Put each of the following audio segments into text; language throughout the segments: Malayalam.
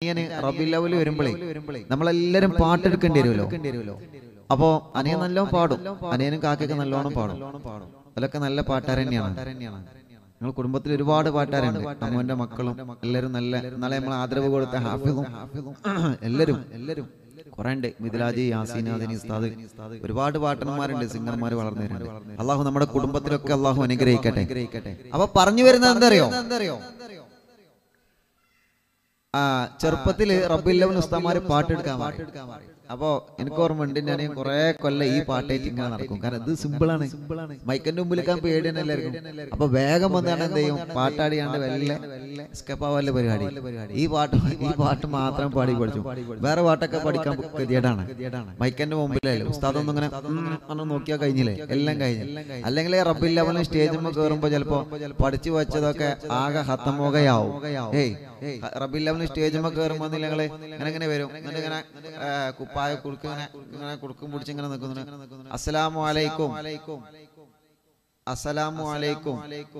അനിയന് റബി ലെവൽ വരുമ്പോഴേ നമ്മളെല്ലാരും പാട്ടെടുക്കേണ്ടി വരുമല്ലോ അപ്പോ അനിയൻ നല്ലോണം പാടും അനിയനും കാക്കയൊക്കെ നല്ലോണം പാടും അതിലൊക്കെ നല്ല പാട്ടുകാരൻ തന്നെയാണ് ഞങ്ങൾ കുടുംബത്തിൽ ഒരുപാട് പാട്ടുകാരുണ്ട് അമ്മന്റെ മക്കളും എല്ലാവരും നല്ല നാളെ നമ്മൾ ആദരവ് കൊടുത്ത ഹാഫിദും എല്ലാവരും എല്ലാവരും കുറെ ഉണ്ട് മിഥിലാജി യാസീൻ അതിനി ഉസ്താദ് ഒരുപാട് പാട്ടന്മാരുണ്ട് സിംഗർമാർ വളർന്നു വരുന്നുണ്ട് അള്ളാഹു നമ്മുടെ കുടുംബത്തിലൊക്കെ അള്ളാഹു അനുഗ്രഹിക്കട്ടെ അപ്പൊ പറഞ്ഞു വരുന്നത് എന്തറിയോ ആ ചെറുപ്പത്തില് റബ്ബില്ലവൻ ഉസ്താമാര് പാട്ടെടുക്കാൻ പറയും. അപ്പോ എനിക്ക് ഓർമ്മ ഉണ്ട് ഞാൻ കുറെ കൊല്ലം ഈ പാട്ടേറ്റ് ഇങ്ങനെ നടക്കും കാരണം ഇത് സിമ്പിളാണ് മൈക്കന്റെ മുമ്പിലേക്കാൻ പേടിയാണ് എല്ലാവർക്കും അപ്പൊ വേഗം വന്നാണ് എന്ത് ചെയ്യും പാട്ടാടിയാണ്ട് വെല്ല സ്കെപ്പാവല്ല പരിപാടി ഈ പാട്ട് ഈ പാട്ട് മാത്രം പാടി പഠിച്ചു വേറെ പാട്ടൊക്കെ പഠിക്കാൻ ഗതിയേടാണ് മൈക്കന്റെ മുമ്പിലല്ലേ ഉസ്താദൊന്നും ഇങ്ങനെ ഉം എന്ന് നോക്കിയാൽ കഴിഞ്ഞില്ലേ എല്ലാം കഴിഞ്ഞു അല്ലെങ്കിൽ റബ്ബിൽ ലെവലിന് സ്റ്റേജിൽ കയറുമ്പോ ചിലപ്പോ പഠിച്ചു വെച്ചതൊക്കെ ആകെ ഹത്തമോകയാവും ഏയ് റബ്ബിൽ ലെവലിന് സ്റ്റേജിൽ കയറുമ്പോ നിങ്ങള് ഇങ്ങനെ ഇങ്ങനെ വരും എന്നിട്ട് ഇങ്ങനെ ആ, കുപ്പായ കുടുക്ക് ഇങ്ങനെ ഇങ്ങനെ കുടുക്കും പിടിച്ച് ഇങ്ങനെ നിൽക്കുന്നു അസ്സലാമു അലൈക്കും അസ്സലാമു അലൈക്കും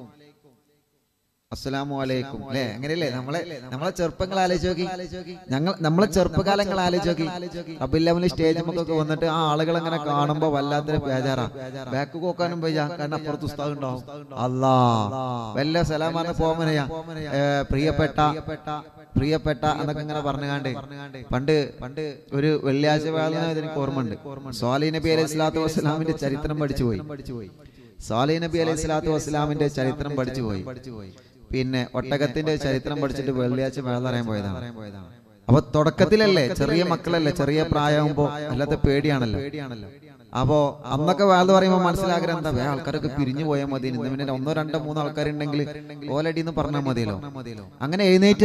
അസ്സലാമു അലൈക്കും അല്ലേ അങ്ങനെയല്ലേ നമ്മളെ നമ്മളെ ചെറുപ്പങ്ങൾ ആലോചിച്ച് നോക്കി ഞങ്ങൾ നമ്മളെ ചെറുപ്പകാലങ്ങൾ ആലോചിച്ച് നോക്കി റബില്ലമിന് സ്റ്റേജ് ഒക്കെ വന്നിട്ട് ആ ആളുകൾ അങ്ങനെ കാണുമ്പോ വല്ലാത്തൊരു ബേജാറാ ബാക്ക് പോക്കാനും വയ്യ കാരണം അപ്പുറത്ത് ഉസ്താദ് ഉണ്ടാവും അല്ലാ വല്ല സലാം പറഞ്ഞ് പോകാൻ പ്രിയപ്പെട്ട പ്രിയപ്പെട്ട എന്നൊക്കെ ഇങ്ങനെ പറഞ്ഞുകാണ്ട് പണ്ട് പണ്ട് ഒരു വെള്ളിയാഴ്ച വേള എനിക്ക് ഓർമ്മയുണ്ട് സ്വാലി നബി അലൈഹി സ്വലാത്തു വസ്സലാമിന്റെ ചരിത്രം പഠിച്ചു പോയി സാലി നബി അലൈഹി സ്വലാത്തു വസ്സലാമിന്റെ ചരിത്രം പഠിച്ചു പോയി പിന്നെ ഒട്ടകത്തിന്റെ ചരിത്രം പഠിച്ചിട്ട് വെള്ളിയാഴ്ച വേള അറിയാൻ പോയതാണ് അപ്പൊ തുടക്കത്തിലല്ലേ ചെറിയ മക്കളല്ലേ ചെറിയ പ്രായമാകുമ്പോ അല്ലാത്ത പേടിയാണല്ലോ അപ്പോ അന്നൊക്കെ വേള പറയുമ്പോൾ മനസ്സിലാഗ്രഹം എന്താ വേ ആൾക്കാരൊക്കെ പിരിഞ്ഞു പോയാൽ മതി ഇന്ന് പിന്നെ ഒന്നോ രണ്ടോ മൂന്നോ ആൾക്കാരുണ്ടെങ്കിൽ ഓലടി എന്ന് പറഞ്ഞാൽ മതിയല്ലോ അങ്ങനെ എഴുന്നേറ്റ്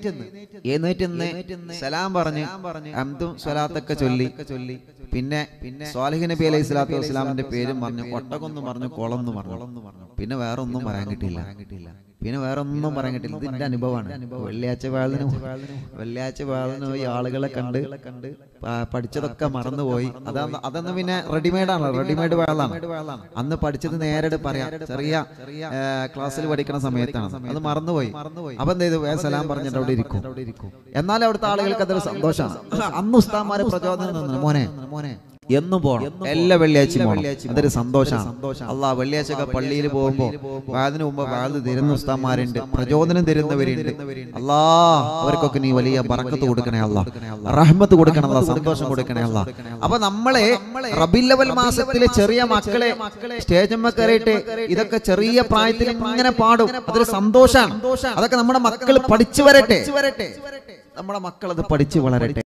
എഴുന്നേറ്റ് സലാം പറഞ്ഞ് അന്തും സ്വലാത്തൊക്കെ ചൊല്ലി ചൊല്ലി പിന്നെ പിന്നെ സ്വാലിഹ് നബി അലൈഹി സ്വലാത്തു വസ്സലാമിന്റെ പേരും പറഞ്ഞു ഒട്ടകൊന്നും പറഞ്ഞു കുളന്നു പറഞ്ഞു പിന്നെ വേറെ ഒന്നും പറയാൻ കിട്ടിയില്ല പിന്നെ വേറെ ഒന്നും പറയാൻ കിട്ടില്ല ഇത് എന്റെ അനുഭവമാണ് വെള്ളിയാഴ്ച വേളന് വെള്ളിയാഴ്ച വേളന് പോയി ആളുകളെ കണ്ട് പ- പഠിച്ചതൊക്കെ മറന്നുപോയി അതാ അതൊന്നും പിന്നെ റെഡിമെയ്ഡ് ആണ് റെഡിമെയ്ഡ് വേളാണ് അന്ന് പഠിച്ചത് നേരിട്ട് പറയാം ചെറിയ ക്ലാസ്സിൽ പഠിക്കുന്ന സമയത്താണ് അത് മറന്നുപോയി അപ്പൊ എന്ത് ചെയ്തു വേഗം സലാം പറഞ്ഞിട്ട് അവിടെ ഇരിക്കും എന്നാൽ അവിടുത്തെ ആളുകൾക്ക് അതൊരു സന്തോഷമാണ് അന്ന് ഉസ്താമാരെ പ്രചോദനം തന്നു മോനെ മോനെ എന്നും പോകണം എല്ലാ വെള്ളിയാഴ്ചയും പോകണം അതൊരു സന്തോഷമാണ് അല്ലാ വെള്ളിയാഴ്ച ഒക്കെ പള്ളിയിൽ പോകുമ്പോ വാതിന് മുമ്പ് വാത് തരുന്ന ഉസ്താമാരുണ്ട് പ്രചോദനം തരുന്നവരുണ്ട് അല്ലാ അവർക്കൊക്കെ നീ വലിയ ബറക്കത്ത് കൊടുക്കണേ അല്ല റഹ്മത്ത് കൊടുക്കണേ അല്ല സന്തോഷം കൊടുക്കണേ അല്ല അപ്പൊ നമ്മളെ റബില്ലവൽ മാസത്തിലെ ചെറിയ മക്കളെ സ്റ്റേജമ്മ കയറിയിട്ട് ഇതൊക്കെ ചെറിയ പ്രായത്തിൽ ഇങ്ങനെ പാടും അതൊരു സന്തോഷമാണ് അതൊക്കെ നമ്മുടെ മക്കൾ പഠിച്ചു വരട്ടെ നമ്മുടെ മക്കൾ അത് പഠിച്ചു വളരട്ടെ